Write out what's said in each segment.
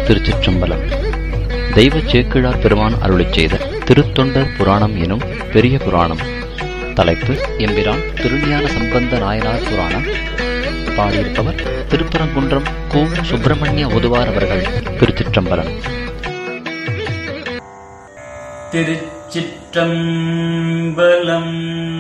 திருச்சிற்றம்பலம் தெய்வ சேக்கிழார் பெருமான் அருளிச் செய்த திருத்தொண்டர் புராணம் எனும் பெரிய புராணம் தலைப்பு எம்பிரான் திருஞான சம்பந்த நாயனார் புராணம் பாடியிருப்பவர் திருப்பரங்குன்றம் கு சுப்பிரமணிய ஒதுவார் அவர்கள் திருச்சிற்றம்பலம் திருச்சிற்றம்பலம்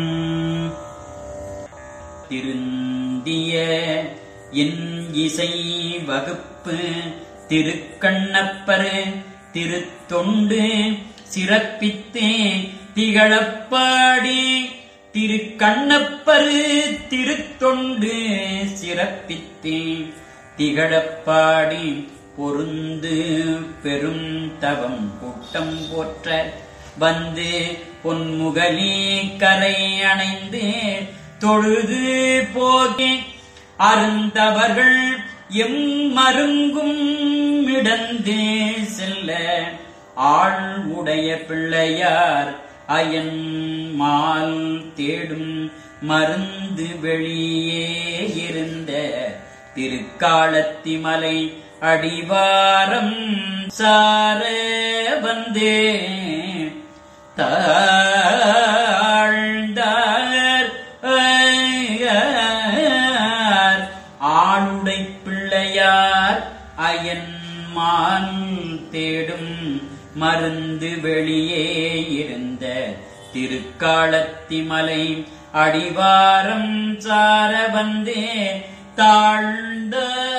திருந்திய என் இசை வகுப்பு திருக்கண்ணப்பர் திருத்தொண்டு சிறப்பித்தே திகழப்பாடி திருக்கண்ணப்பரு திருத்தொண்டு சிறப்பித்தே திகழப்பாடி பொருந்து பெரும் தவம் கூட்டம் போற்ற வந்து பொன்முகலி கரை அணைந்து தொழுது போகே அருந்தவர்கள் எம் மருங்கும் இடந்து செல்ல ஆள் உடைய பிள்ளையார் அயன் மால் தேடும் மருந்து வெளியே இருந்த திருக்காலத்திமலை அடிவாரம் சார வந்தே தாழ்ந்தார் ஆளுடை பிள்ளையார் அயன் மான் தேடும் மருந்து வெளியே இருந்த திருக்காலத்திமலை அடிவாரம் சார வந்தே தாழ்ந்த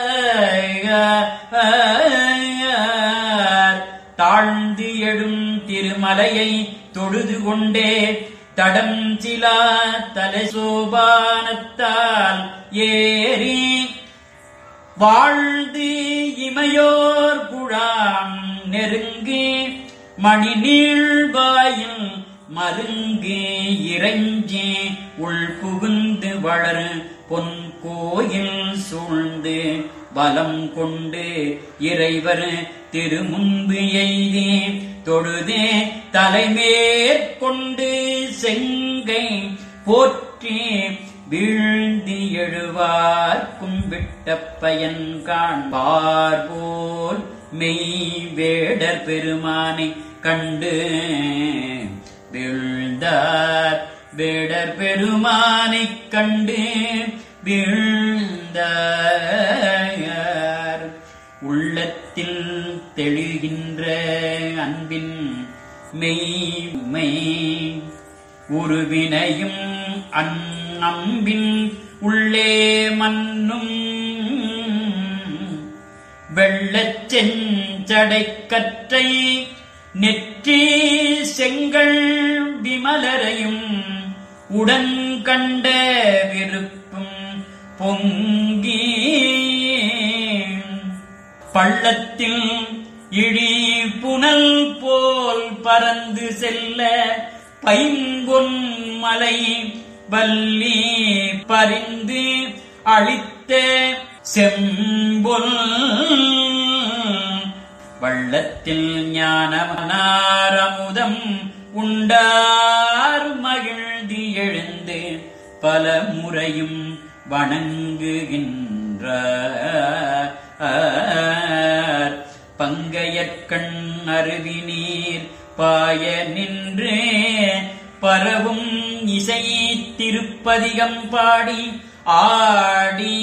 தாழ்ந்து எழும் திருமலையை தொழுது கொண்டே தடம் சிலா தலை சோபானத்தால் ஏறி வாழ்ந்து இமையோர் குழாம் நெருங்கி மணி நீழ்வாயில் மருங்கு இறைஞ்சி உள் புகுந்து வளர் பொன் கோயில் சூழ்ந்து பலம் கொண்டு இறைவர் திருமுன்பு எய்தி தொழுதே தலைமேற்கொண்டு செங்கை போற்றி வீழ்ந்து எழுவார் கும்பிட்ட பயன் காண்பார் போல் மெய் வேடர் பெருமானை கண்டு வீழ்ந்தார் வேடர் பெருமானை கண்டு வீழ்ந்தார் உள்ளத்தில் தெளிகின்ற அன்பின் மெய்மை உருவினையும் அந்நம்பின் உள்ளே மன்னும் வெள்ளச் செஞ்சடை கற்றை நெற்றி செங்கல் விமலரையும் உடன் கண்ட விருப்பும் பொங்கி பள்ளத்தில் இடி புனல் போல் பறந்து செல்ல பைம்பொன் மலை வல்லி பறிந்து அழித்த செம்பொல் வள்ளத்தில் ஞானமனாரமுதம் உண்டார் மகிழ்ந்து எழுந்து பல முறையும் வணங்குகின்றார் பங்கையற்கண் அருவி நீர் பாய நின்று பரவும் இசை திருப்பதிகம் பாடி ஆடி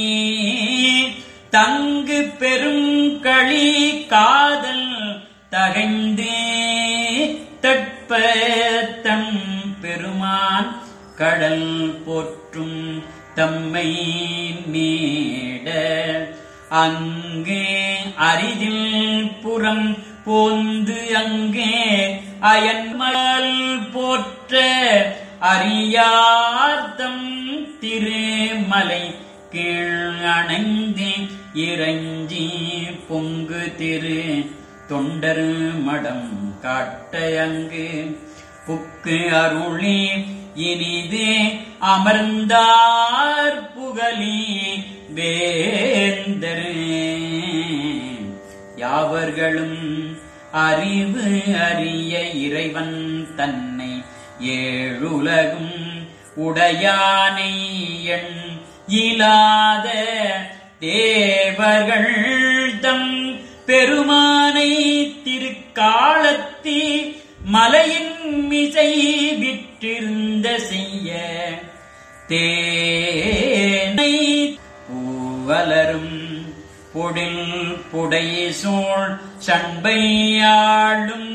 தங்கு பெரும் களி காதல் தகைந்து தட்ப தம் பெருமான் கடல் போற்றும் தம்மை நீட அங்கே அரிதில் புறம் போந்து அங்கே அயன்மல் போற்ற அறியார்த்தம் திருமலை கீழ் அணைந்து இறைஞ்சி பொங்கு திரு தொண்டர் மடம் காட்ட அங்கு புக்கு அருளி இனிது அமர்ந்தார் புகழி வேந்தர் யாவர்களும் அறிவு அறிய இறைவன் தன்னை ஏழுலகும் உடையானை எண் இலாத தேவர்கள் தம் பெருமா உடையானை திருக்காலத்தி மலையின் மிசை விற்றிருந்த செய்ய தேனை பூவலரும் பொடில் புடை சூழ் சண்பையாளும்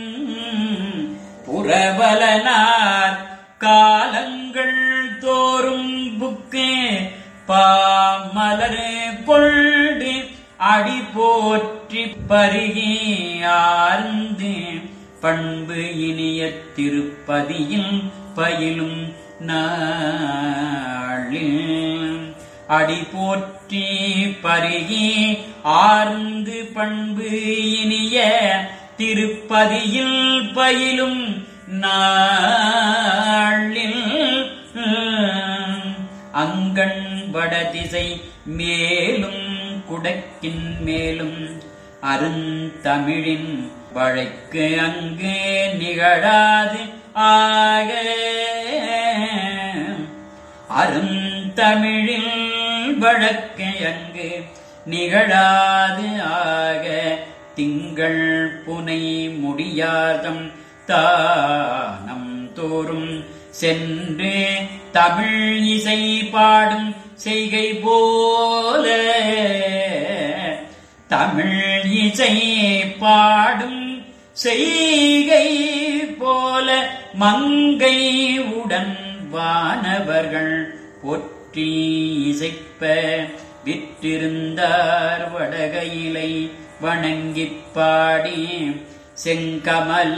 புறவலனார் காலங்கள் தோறும் புக்கு பாமலர் கொண்டு அடி போற்றி பருகி ஆர்ந்து பண்பு இனிய திருப்பதியில் பயிலும் நாளில் அடி போற்றி பருகி ஆர்ந்து பண்பு இனிய திருப்பதியில் பயிலும் நாளில் அங்கண் வடதிசை மேலும் குடக்கின் மேலும் அருந்தமிழின் வழக்கு அங்கு நிகழாது ஆக அருந்தமிழில் வழக்கு அங்கு நிகழாது ஆக திங்கள் புனை முடியாதம் தானம் தோறும் சென்று தமிழ் இசை பாடும் செய்கை போல தமிழ் இசை பாடும் செய்கை போல மங்கை உடன் வானவர்கள் போற்றி இசைப்ப விற்றிருந்தார் வடகையிலை வணங்கிப் பாடி செங்கமல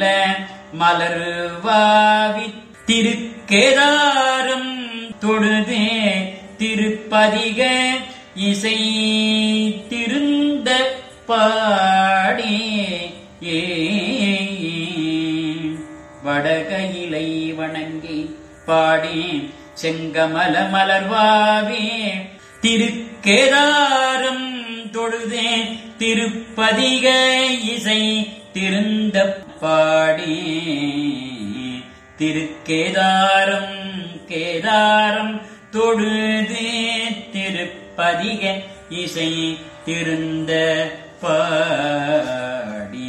மலர்வாவி திருக்கேதாரம் தொழுதே திருப்பதிக இசை திருந்த பாடி ஏ வடகையிலை வணங்கி பாடி செங்கமல மலர்வாவே திருக்கேதாரம் தொழுதே திருப்பதிக இசை திருந்த பாடி திருக்கேதாரம் கேதாரம் தொழுதே திருப்பதிக இசை திருந்த பாடி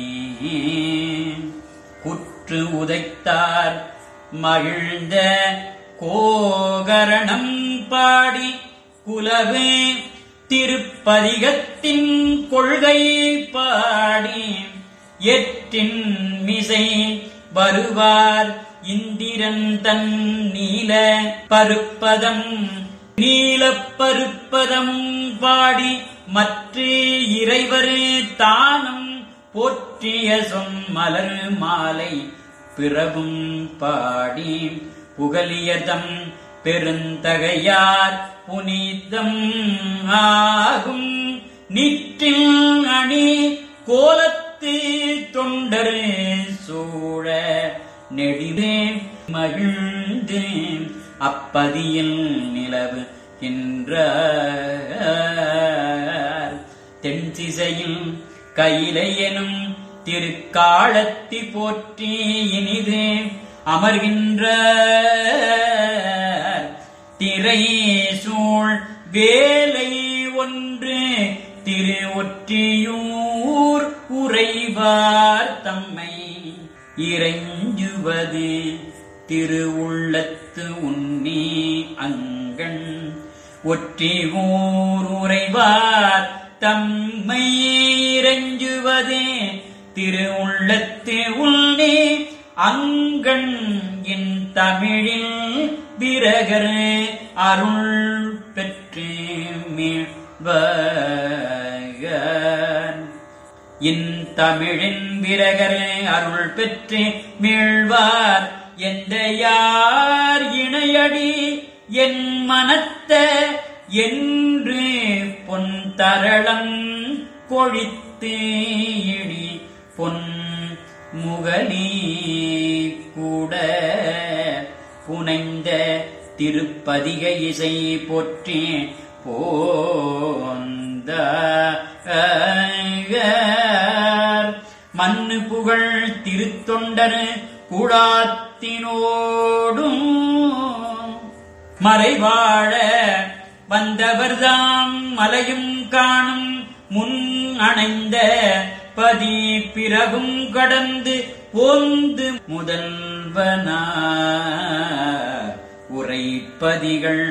குற்று உதைத்தார் மகிழ்ந்த கோகரணம் பாடி குலவு திருப்பதிகத்தின் கொள்கை பாடி எற்றின் மிசை வருவார் இந்திரன் தன் நீல பருப்பதம் நீலப் பருப்பதம் பாடி மற்ற இறைவர் தானும் போற்றிய சொம்மலர் மாலை பிறவும் பாடி புகலியதம் பெருந்தகையார் புனிதம் ஆகும் நிற்றில் அணி கோலத்து தொண்டர் சூழ நெடிவே மகிழ்ந்து அப்பதியில் நிலவு என்றார் தென் திசையில் கையிலை எனும் திருக்காலத்தி போற்றி இனிது அமர்கின்ற திரை சூழ் வேலை ஒன்று திரு ஒற்றியூர் உறைவார் தம்மை இறைஞ்சுவது திரு உள்ளத்து உன்னி அங்கண் ஒற்றி ஊர் உறைவார் தம்மை இறைஞ்சுவதே திரு உள்ளத்து உன்னி அங்கண் என் தமிழில் விரகர் அருள் பெற்று மீழ்வகன் இன் தமிழின் விரகர் அருள் பெற்று மீழ்வார் எந்த யார் இணையடி என் மனத்த என்று பொன் தரளம் கொழித்து இடி பொன் முகலி கூட புனைந்த திருப்பதிக இசை போற்றி போந்த மண்ணு புகழ் திருத்தொண்டர் கூடாத்தினோடும் மறைவாழ வந்தவர்தாம் மலையும் காணும் முன் அணைந்த பதி பிறகும் கடந்து போந்து முதல்வனார் உரைப்பதிகள்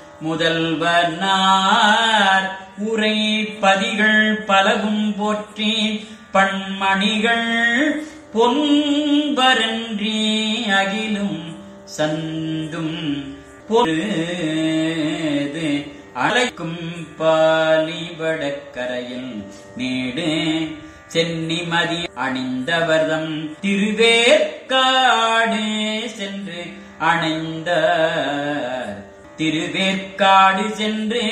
முதல்வனார் உரைப்பதிகள் பலவும் போற்றி பண்மணிகள் பொன்பரன்றி அகிலும் சந்தும் பொருது அழைக்கும் பாலிபடக்கரையில் நீடு சென்னிமதி அணிந்தவர்தம் திருவேற்காடு சென்று அணைந்த திருவேற்காடு சென்று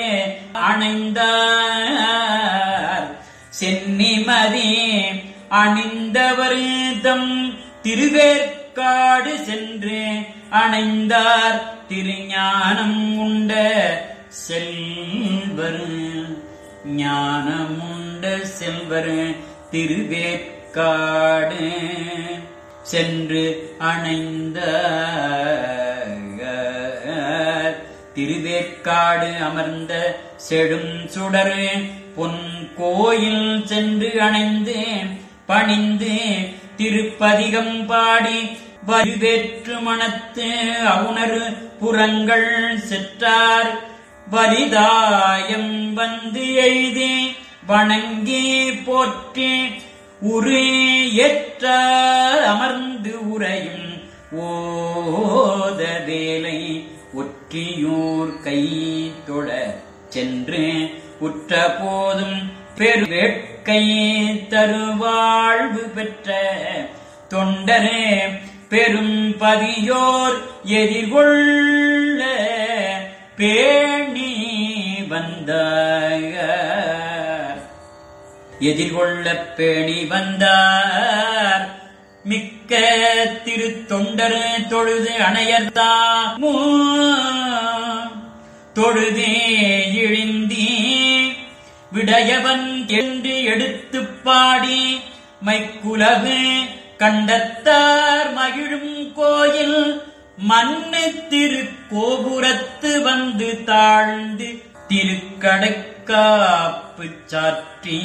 அணைந்தார் சென்னிமதி அணிந்தவர் தம் திருவேற்காடு சென்று அணைந்தார் திருஞானம் உண்ட செல்வர் ஞானமுண்ட செல்வர் திருவேற்காடு சென்று அணைந்த திருவேற்காடு அமர்ந்த செடும் சுடரு பொன் கோயில் சென்று அணைந்து பணிந்து திருப்பதிகம் பாடி வரிவேற்று மனத்து அவுணரு புறங்கள் செற்றார் வரிதாயம் வந்து எய்தி வணங்கி போற்றி உரு ஏற்ற அமர்ந்து உரையும் ஓத வேலை ஒற்றியூர் கை தொட சென்று உற்ற போதும் பெருவேட்கை தருவாழ்வு பெற்ற தொண்டரே பெரும் பதியோர் எதிர்கொள்ள பேணி வந்தார் எதிர்கொள்ள பேணி வந்தார் மிக்க திருத்தொண்டர் தொழுது அணையர்தாமோ தொழுதே இழிந்தீ விடயவன் என்று எடுத்துப் பாடி மைக்குலகு கண்டத்தார் மகிழும் கோயில் மண்ணு திருக்கோபுரத்து வந்து தாழ்ந்து திருக்கடைக்காப்பு சாற்றி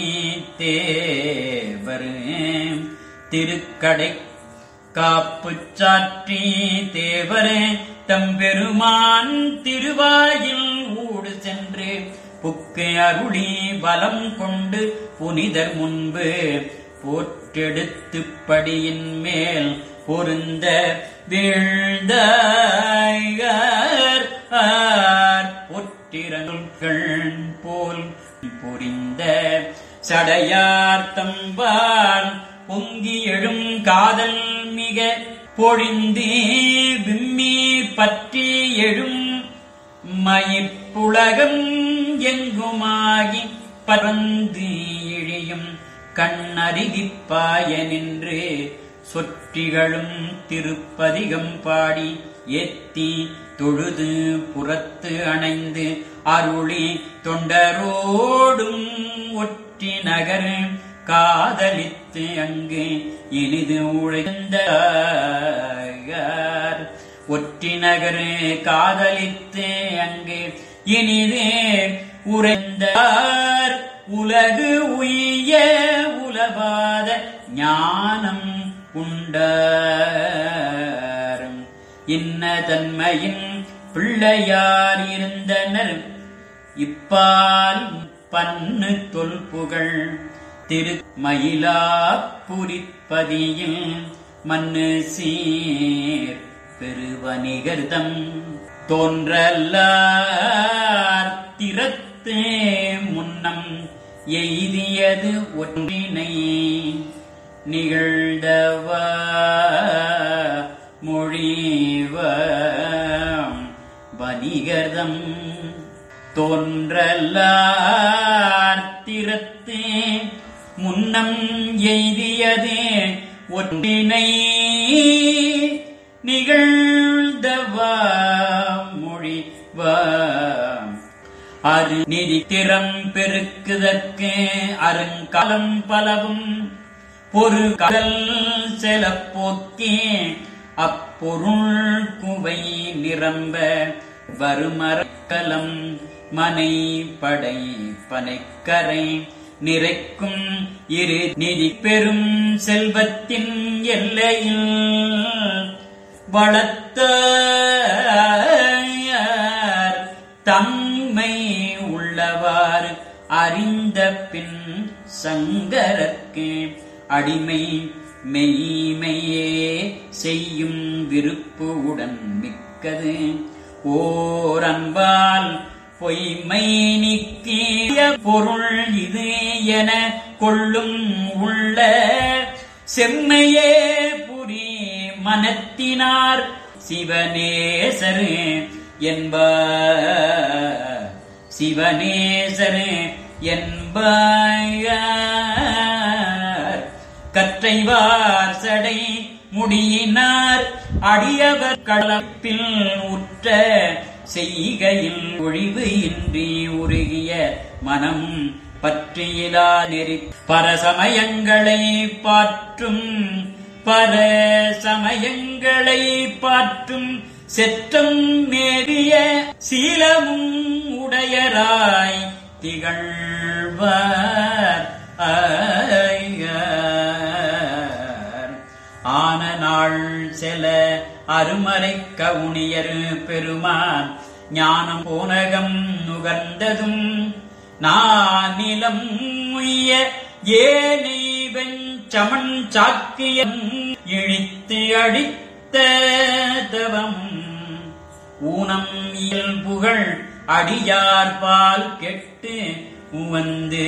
தேவர் திருக்கடை காப்பு சாற்றி தேவர் தம்பெருமான் திருவாயில் ஊடு சென்று புக்கு அருளி பலம் கொண்டு புனிதர் முன்பு போற்றெடுத்துப் படியின் மேல் பொருந்த வீழ்ந்தார் ஆர் பொற்றிரங்கள் போல் புரிந்த சடையார் தம்பால் பொங்கி எழும் காதல் மிக பொழிந்து விம்மி பற்றி எழும் மயிப்புலகம் எங்குமாகி பறந்து இழியும் கண்ணருகிப்பாய நின்று சொற்றிகளும் திருப்பதிகம் பாடி ஏத்தி தொழுது புறத்து அணைந்து அருளி தொண்டரோடும் ஒற்றி நகர் காதலித்து அங்கு இனிது உழைந்த ஒற்றி நகர் காதலித்து அங்கு இனிதே உறைந்தார் உலகு உய்ய உலவாத ஞானம் உண்டார் இன்ன தன்மையின் பிள்ளையார் இருந்தனர் இப்பால் பன்னு தொல்புகழ் திரு மயிலாப்புரிப்பதியில் மண்ணு சீர் பெருவணிகர்தம் தோன்றல்லார் திறத்து முன்னம் எய்தியது ஒன்றினை நிகழ்ந்தவ மொழிவ வணிகர்தம் தோன்றல்லார் திறத்து முன்னம் எய்தியது ஒன்றினை நிகழ்ந்தவா மொழிவா அது நிதித்திறம் பெருக்குதற்கு அருங்காலம் பலவும் பொரு கடல் செலப்போக்கே அப்பொருள் குவை நிரம்ப வருமரக்கலம் மனை படை பனைக்கரை நிறைக்கும் இரு நிதி பெரும் செல்வத்தின் எல்லையில் வளர்த்தார் தம்மை உள்ளவாறு அறிந்த பின் சங்கரர்க்கு அடிமை மெய்மையே செய்யும் விருப்பு உடன் மிக்கது ஓர் அன்பால் பொய்மை நீக்கிய பொருள் இது என கொள்ளும் உள்ள செம்மையே புரி மனத்தினார் சிவநேசரு என்ப சிவநேசரு என்பார் கற்றைவார் சடை முடியினார் அடியவர் களப்பில் உற்ற செய்கையில் ஒழிவு இன்றி உருகிய மனம் பற்றியிலா நெறி பரசமயங்களை பாற்றும் பர சமயங்களை பாற்றும் செற்றம் மேறிய சீலமும் உடையராய் திகழ்வார் ஆய்யார். ஆன நாள் செல அருமறை கவுனியர் பெருமான் ஞானம் போனகம் நுகர்ந்ததும் நானிலம் உய்ய ஏனை வெஞ்சமன் சாக்கியம் இழித்து அழித்த தவம் ஊனம் இயல்புகள் அடியார் பால் கெட்டு உவந்து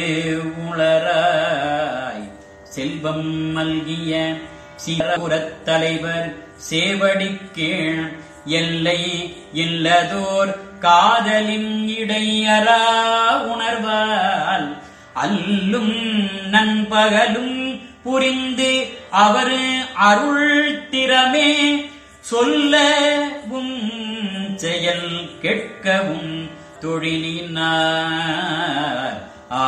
உளராய் செல்வம் மல்கிய சிறபுரத் தலைவர் சேவடி கீழ் எல்லை இல்லதோர் காதலின் இடையரா உணர்வால் அல்லும் நண்பகலும் புரிந்து அவர் அருள் திறமே சொல்லவும் செயல் கேட்கவும் தொழிலினார்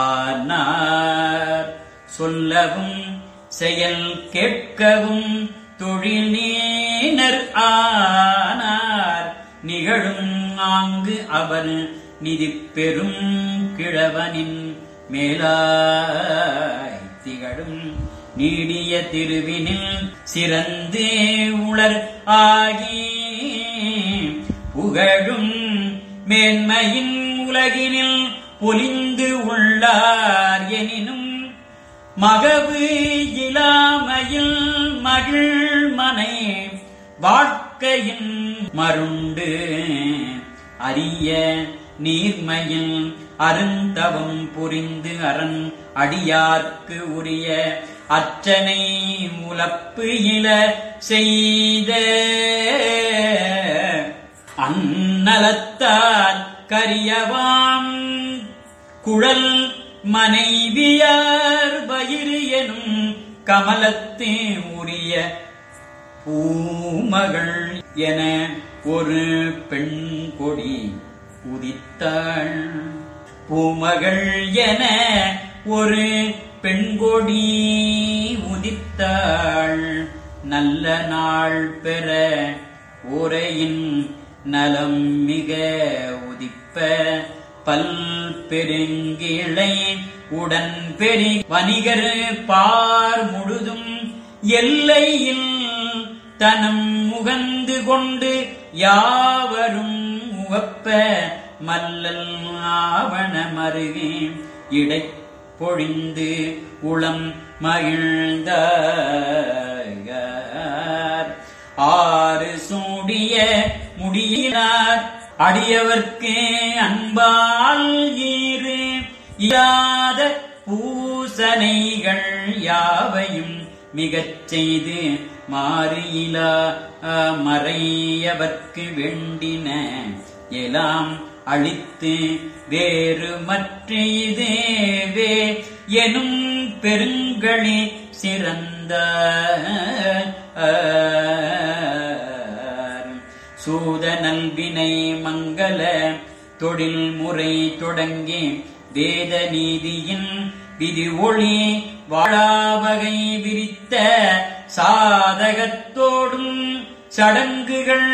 ஆனார் சொல்லவும் செயல் கேட்கவும் தொழிலீனர் ஆனார் நிகழும் ஆங்கு அவர் நிதி பெரும் கிழவனின் மேலாய் திகழும் நீடிய திருவினில் சிறந்து உளர் ஆகி புகழும் மேன்மையின் உலகினில் பொலிந்து உள்ளார் எனினும் மகவு இலாமையில் மகிழ் மனை வாழ்க்கையின் மருண்டு அரிய நீர்மையில் அருந்தவம் புரிந்து அரண் அடியார்க்கு உரிய அச்சனை முலப்பு இல செய்த அந்நலத்தால் கரியவாம் குழல் மனைவியார் வயிறு எனும் கமலத்தே உரிய பூமகள் என ஒரு பெண் கொடி உதித்தாள் பூமகள் என ஒரு பெண்கொடி உதித்தாள் நல்ல நாள் பெற உரையின் நலம் மிக உதிப்ப பல் பெருங்கிளை உடன் பெரி வணிகர் பார் முழுதும் எல்லையில் தனம் முகந்து கொண்டு யாவரும் உவப்ப மல்லல் ஆவண மருகே இடை பொழிந்து உளம் மகிழ்ந்தார் ஆறு சூடிய முடியினார் அடியவர்க்கு அன்பால் ஈறு இல்லாத பூசனைகள் யாவையும் மிகச் செய்து மாறியிலா மறையவர்க்கு வேண்டின எலாம் அழித்து வேறு மற்ற இதேவே எனும் பெருங்களி சிறந்த சூத நல்வினை மங்கள தொழில் முறை தொடங்கி வேத நீதியின் விதி ஒளி வாழாவகை விரித்த சாதகத்தோடும் சடங்குகள்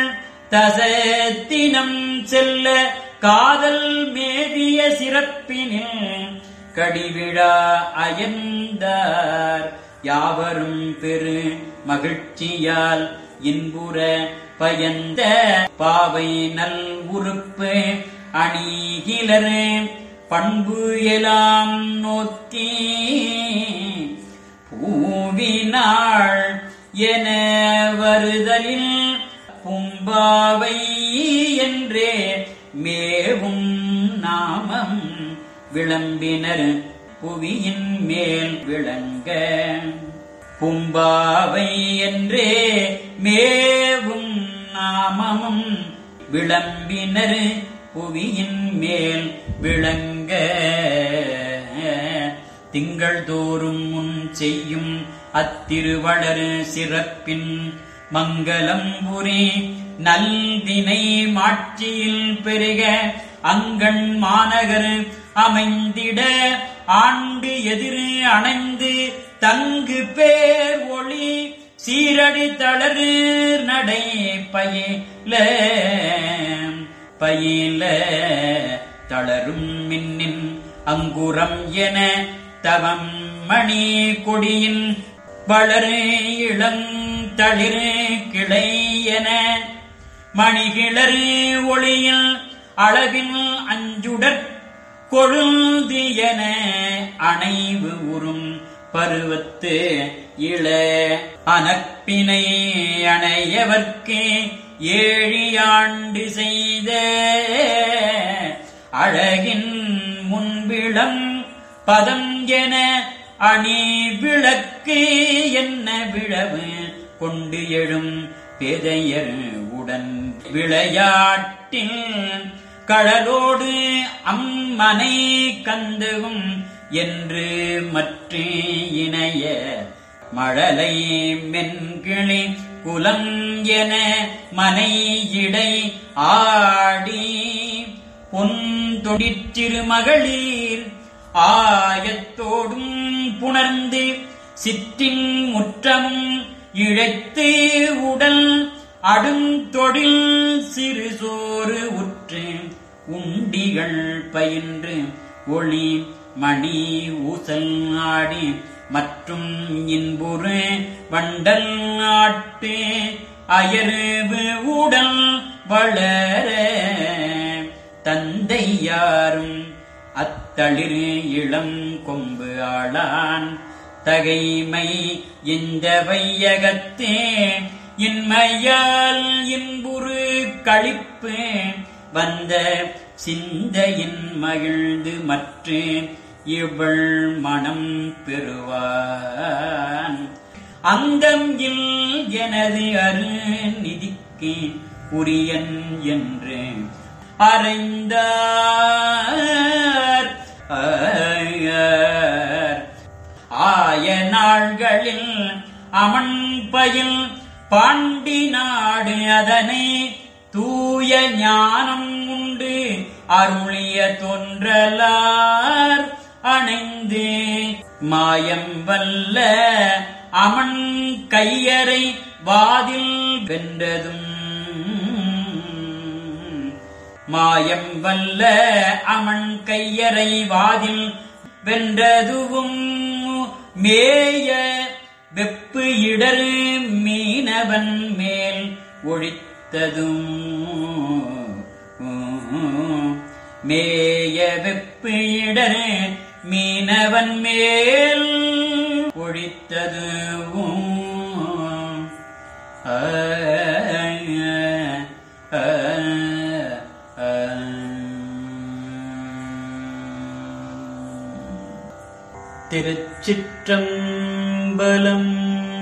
தசத்தினம் செல்ல காதல் மேவிய சிறப்பினில் கடிவிழா அயர்ந்தார் யாவரும் பெரு மகிழ்ச்சியால் இன்புற பயந்த பாவை நல் உறுப்பு அணிகிலர் பண்பு எலாம் நோக்கி பூவினாள் என வருதலில் பும்பாவை என்றே மேவும் நாமம் விளம்பினர் புவியின் மேல் விளங்க பும்பாவை என்றே மேவும் நாமமும் விளம்பினர் புவியின் மேல் விளங்க திங்கள் தோறும் முன் செய்யும் அத்திருவளர் சிறப்பின் மங்களம் புரி நல்தினை மாட்சியில் பெருக அங்கண் மாநகர் அமைந்திட ஆண்டு எதிர் அணைந்து தங்கு பேர் ஒளி சீரடி தளரு நடை பயில பயில தளரும் மின்னின் அங்குரம் என தவம் மணி கொடியின் வளரு இளந்தளிரு கிளை என மணிகிளறு ஒளியில் அளவின் அஞ்சுடற் கொழுந்து என அணைவு உறும் பருவத்து இள அனப்பினை அணையவர்க்கு ஏழியாண்டு செய்த அழகின் முன்பிளம் பதம் என அணி விளக்கு என்ன விழவு கொண்டு எழும் பேதையர் உடன் விளையாட்டில் கடலோடு அம்மனை கந்தகும் என்று மற்ற இணைய மழலை மென்கிளி குலம் என மனை இடை ஆடி பொந்தொடிச்சிறு மகளிர் ஆயத்தோடும் புணர்ந்து சிற்றின் முற்றமும் இழைத்து உடல் அடுந்தொழில் சிறு சோறு உற்று உண்டிகள் பயின்று ஒளி மணி ஊசல் ஆடி மற்றும் இன்புறு வண்டல் ஆட்டு அயர்வு உடல் வளர தந்தையாரும் அத்தளிர் இளம் கொம்பு ஆளான் தகைமை இந்த வையகத்தே இன்மையால் இன்புறு கழிப்பு வந்த சிந்தையின் மகிழ்ந்து மற்ற இவள் மனம் பெறுவான் அந்தம் இல் எனது அரு நிதிக்கு உரியன் என்று அறைந்தார் ஆயர். ஆய நாள்களில் அமன் பயில் பாண்டி நாடு அதனை தூய ஞானம் உண்டு அருளிய தோன்றலார் அணைந்து மாயம் வல்ல அமன் கையரை வாதில் வென்றதும் மாயம் வல்ல அமன் கையரை வாதில் வென்றதுவும் மேய வெப்பு இடர் மீனவன் மேல் ஒழித்ததும் மேய வெப்பு இடர் மீனவன் மேல் ஒழித்ததும் ஆ, ஆ, ஆ. திருச்சிற்றம்பலம்